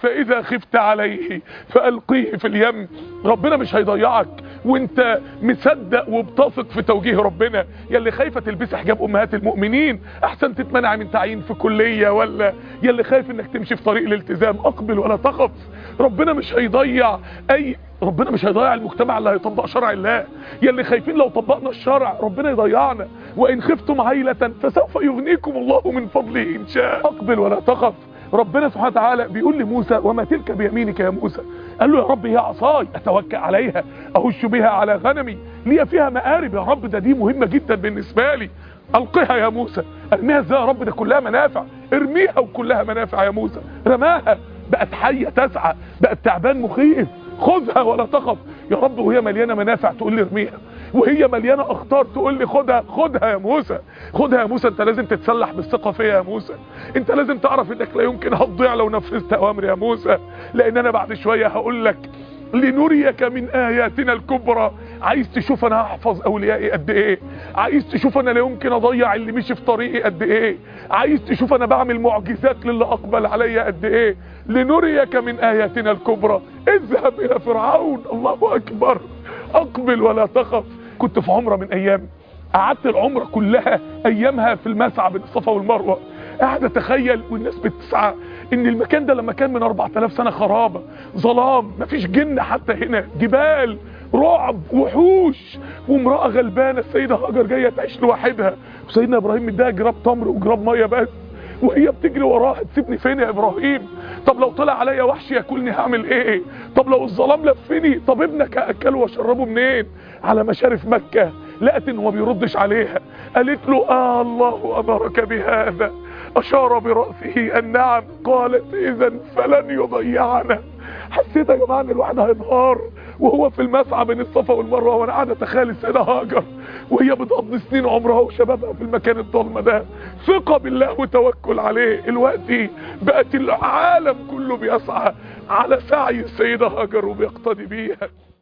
فاذا خفت عليه فالقيه في اليم ربنا مش هيضيعك وانت مصدق وبتثق في توجيه ربنا يلي خايفه تلبسي حجاب امهات المؤمنين احسن تتمنع من تعيين في كليه ولا يلي خايف انك تمشي في طريق الالتزام اقبل ولا تخف ربنا مش هيضيع اي ربنا مش هيضيع المجتمع اللي هيطبق شرع الله يلي خايفين لو طبقنا الشرع ربنا يضيعنا وان خفتم عيلة فسوف يغنيكم الله من فضله ان شاء اقبل ولا تخف ربنا سبحانه وتعالى بيقول لموسى وما تلك بيمينك يا موسى قال له يا رب هي عصاي اتوكل عليها اهش بها على غنمي لي فيها مآرب يا رب ده دي مهمة جدا بالنسبة لي القها يا موسى ارميها ازاي يا رب ده كلها منافع ارميها وكلها منافع يا موسى رماها بقت حية تسعى بقت تعبان مخيف خذها ولا تخف يا رب وهي مليانة منافع تقول لي ارميها وهي مليانة اخطار تقول لي خدها خدها يا موسى خدها يا موسى انت لازم تتسلح بالثقة فيا يا موسى انت لازم تعرف انك لا يمكن هتضيع لو نفذت اوامر يا موسى لان انا بعد شوية هقول لك لنريك من اياتنا الكبرى عايز تشوف انا هحفظ اوليائي قد ايه عايز تشوف انا لا يمكن اضيع اللي مشي في طريقي قد ايه عايز تشوف انا بعمل معجزات للي اقبل عليا قد ايه لنريك من اياتنا الكبرى اذهب الى فرعون الله اكبر اقبل ولا تخف كنت في عمره من ايام قعدت العمره كلها ايامها في المسعى بين الصفا والمروه قاعد اتخيل والناس بتسعى ان المكان ده لما كان من 4000 سنه خرابه ظلام مفيش جن حتى هنا جبال رعب وحوش وامراه غلبانه السيده هاجر جايه تعيش لوحدها وسيدنا ابراهيم مديها جراب تمر وجراب ميه بس وهي بتجري وراها تسيبني فين يا ابراهيم طب لو طلع عليا وحش ياكلني هعمل ايه طب لو الظلام لفني طب ابنك هاكله واشربه منين على مشارف مكه لقت انه ما بيردش عليها قالت له آه الله امرك بهذا اشار براسه النعم قالت اذا فلن يضيعنا حسيت يا جماعه ان الواحد هينهار وهو في المسعى بين الصفا والمروه وانا قاعد اتخيل السيده هاجر وهي بتقضي سنين عمرها وشبابها في المكان الضلمه ده ثقه بالله وتوكل عليه الوقت بقت العالم كله بيسعى على سعي السيده هاجر وبيقتدي بيها